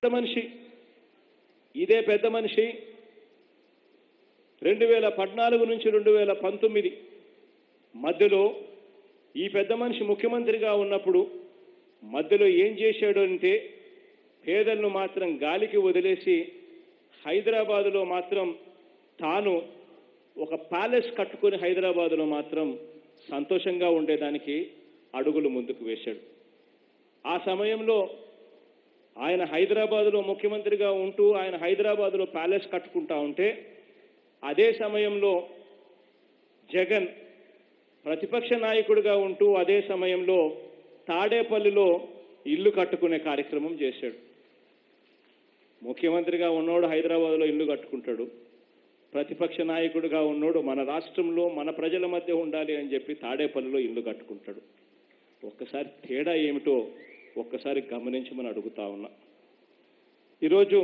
పెద్ద మనిషి ఇదే పెద్ద మనిషి రెండు వేల పద్నాలుగు నుంచి రెండు వేల పంతొమ్మిది మధ్యలో ఈ పెద్ద మనిషి ముఖ్యమంత్రిగా ఉన్నప్పుడు మధ్యలో ఏం చేశాడు అంటే పేదలను మాత్రం గాలికి వదిలేసి హైదరాబాదులో మాత్రం తాను ఒక ప్యాలెస్ కట్టుకొని హైదరాబాదులో మాత్రం సంతోషంగా ఉండేదానికి అడుగులు ముందుకు వేశాడు ఆ సమయంలో ఆయన హైదరాబాదులో ముఖ్యమంత్రిగా ఉంటూ ఆయన హైదరాబాదులో ప్యాలెస్ కట్టుకుంటా ఉంటే అదే సమయంలో జగన్ ప్రతిపక్ష నాయకుడిగా ఉంటూ అదే సమయంలో తాడేపల్లిలో ఇల్లు కట్టుకునే కార్యక్రమం చేశాడు ముఖ్యమంత్రిగా ఉన్నోడు హైదరాబాద్లో ఇల్లు కట్టుకుంటాడు ప్రతిపక్ష నాయకుడిగా ఉన్నోడు మన రాష్ట్రంలో మన ప్రజల మధ్య ఉండాలి అని చెప్పి తాడేపల్లిలో ఇల్లు కట్టుకుంటాడు ఒక్కసారి తేడా ఏమిటో ఒక్కసారి గమనించమని అడుగుతా ఉన్నా ఈరోజు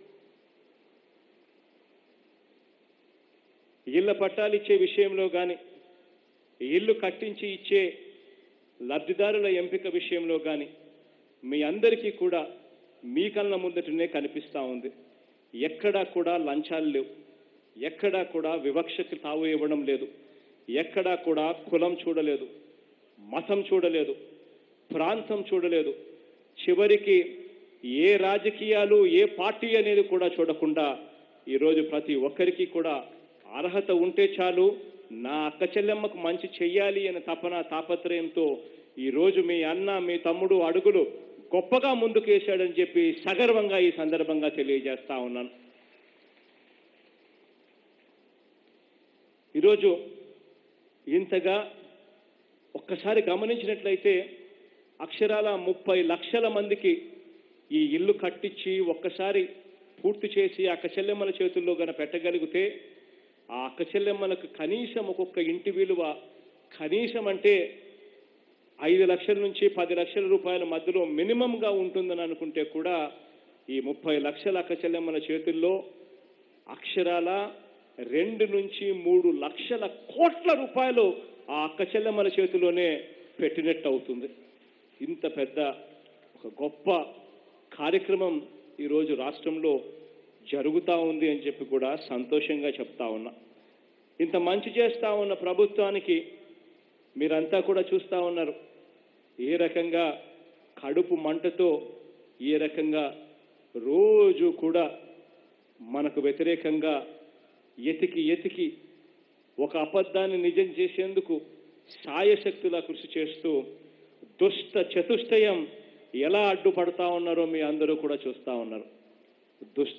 ఇళ్ల పట్టాలు ఇచ్చే విషయంలో కానీ ఇల్లు కట్టించి ఇచ్చే లబ్ధిదారుల ఎంపిక విషయంలో కానీ మీ అందరికీ కూడా మీ కళ్ళ ముందటనే కనిపిస్తూ ఉంది ఎక్కడా కూడా లంచాలు లేవు ఎక్కడా కూడా వివక్షకి తావు ఇవ్వడం లేదు ఎక్కడా కూడా కులం చూడలేదు మతం చూడలేదు ప్రాంతం చూడలేదు చివరికి ఏ రాజకీయాలు ఏ పార్టీ అనేది కూడా చూడకుండా ఈరోజు ప్రతి ఒక్కరికి కూడా అర్హత ఉంటే చాలు నా అక్క చెల్లెమ్మకు మంచి చెయ్యాలి అనే తపన తాపత్రయంతో ఈరోజు మీ అన్న మీ తమ్ముడు అడుగులు గొప్పగా ముందుకేశాడని చెప్పి సగర్వంగా ఈ సందర్భంగా తెలియజేస్తా ఉన్నాను ఈరోజు ఇంతగా ఒక్కసారి గమనించినట్లయితే అక్షరాల ముప్పై లక్షల మందికి ఈ ఇల్లు కట్టించి ఒక్కసారి పూర్తి చేసి అక్క చెల్లెమ్మల చేతుల్లో గన పెట్టగలిగితే ఆ అక్క చెల్లెమ్మలకు కనీసం ఒక్కొక్క ఇంటి విలువ కనీసం అంటే ఐదు లక్షల నుంచి పది లక్షల రూపాయల మధ్యలో మినిమంగా ఉంటుందని అనుకుంటే కూడా ఈ ముప్పై లక్షల అక్క చెల్లెమ్మల చేతుల్లో అక్షరాల రెండు నుంచి మూడు లక్షల కోట్ల రూపాయలు ఆ అక్క చెల్లెమ్మల చేతిలోనే పెట్టినట్టు అవుతుంది ఇంత పెద్ద ఒక గొప్ప కార్యక్రమం ఈరోజు రాష్ట్రంలో జరుగుతూ ఉంది అని చెప్పి కూడా సంతోషంగా చెప్తా ఉన్నా ఇంత మంచి చేస్తా ఉన్న ప్రభుత్వానికి మీరంతా కూడా చూస్తూ ఉన్నారు ఏ రకంగా కడుపు మంటతో ఏ రకంగా రోజు కూడా మనకు వ్యతిరేకంగా ఎతికి ఎతికి ఒక అబద్ధాన్ని నిజం చేసేందుకు సాయశక్తులా కృషి చేస్తూ దుష్ట చతుష్టయం ఎలా అడ్డుపడతా ఉన్నారో మీ అందరూ కూడా చూస్తూ ఉన్నారు దుష్ట